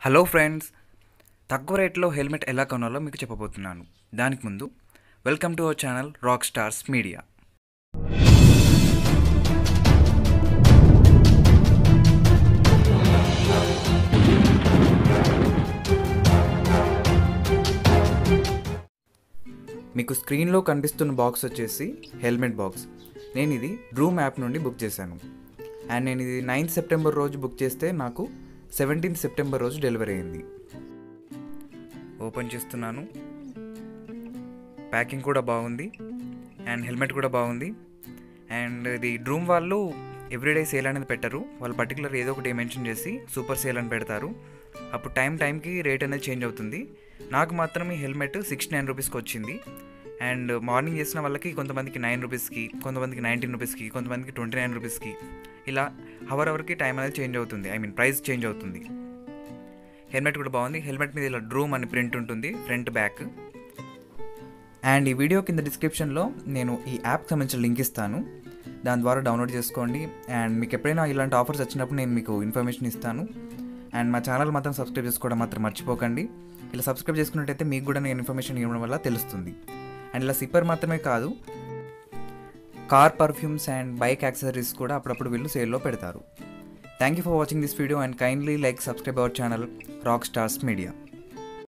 hello friends తక్కువ రేట్లో helmet ఎలా కొనాలో మీకు చెప్పబోతున్నాను దానికి ముందు welcome to our channel Rock Stars Media మీకు స్క్రీన్లో కనిపిస్తున్న బాక్స్ వచ్చేసి హెల్మెట్ బాక్స్ నేను ఇది డ్రూమ్ యాప్ నుండి బుక్ చేశాను అండ్ నేను ఇది నైన్త్ సెప్టెంబర్ రోజు బుక్ చేస్తే నాకు సెవెంటీన్త్ సెప్టెంబర్ రోజు డెలివరీ అయింది ఓపెన్ చేస్తున్నాను ప్యాకింగ్ కూడా బాగుంది అండ్ హెల్మెట్ కూడా బాగుంది అండ్ ఇది డ్రూమ్ వాళ్ళు ఎవ్రీడే సేల్ అనేది పెట్టరు వాళ్ళు పర్టికులర్ ఏదో ఒకటి మెన్షన్ చేసి సూపర్ సేల్ అని పెడతారు అప్పుడు టైం టైంకి రేట్ అనేది చేంజ్ అవుతుంది నాకు మాత్రం ఈ హెల్మెట్ సిక్స్టీ నైన్ రూపీస్కి వచ్చింది అండ్ మార్నింగ్ చేసిన వాళ్ళకి కొంతమందికి నైన్ రూపీస్కి కొంతమందికి నైన్టీన్ రూపీస్కి కొంతమందికి ట్వంటీ నైన్ రూపీస్కి ఇలా హవర్ అవర్కి టైం అనేది చేంజ్ అవుతుంది ఐ మీన్ ప్రైస్ చేంజ్ అవుతుంది హెల్మెట్ కూడా బాగుంది హెల్మెట్ మీద ఇలా డ్రూమ్ అని ప్రింట్ ఉంటుంది ఫ్రంట్ బ్యాక్ అండ్ ఈ వీడియో కింద డిస్క్రిప్షన్లో నేను ఈ యాప్ సంబంధించిన లింక్ ఇస్తాను దాని ద్వారా డౌన్లోడ్ చేసుకోండి అండ్ మీకు ఎప్పుడైనా ఇలాంటి ఆఫర్స్ వచ్చినప్పుడు నేను మీకు ఇన్ఫర్మేషన్ ఇస్తాను అండ్ మా ఛానల్ మాత్రం సబ్స్క్రైబ్ చేసుకోవడం మాత్రం మర్చిపోకండి ఇలా సబ్స్క్రైబ్ చేసుకున్నట్టయితే మీకు కూడా నేను ఇన్ఫర్మేషన్ ఇవ్వడం వల్ల తెలుస్తుంది అండ్ ఇలా సిప్పర్ మాత్రమే కాదు car perfumes and bike accessories కూడా అప్పుడప్పుడు వీళ్ళు సేల్లో పెడతారు thank you for watching this video and kindly like subscribe our channel Rock Stars media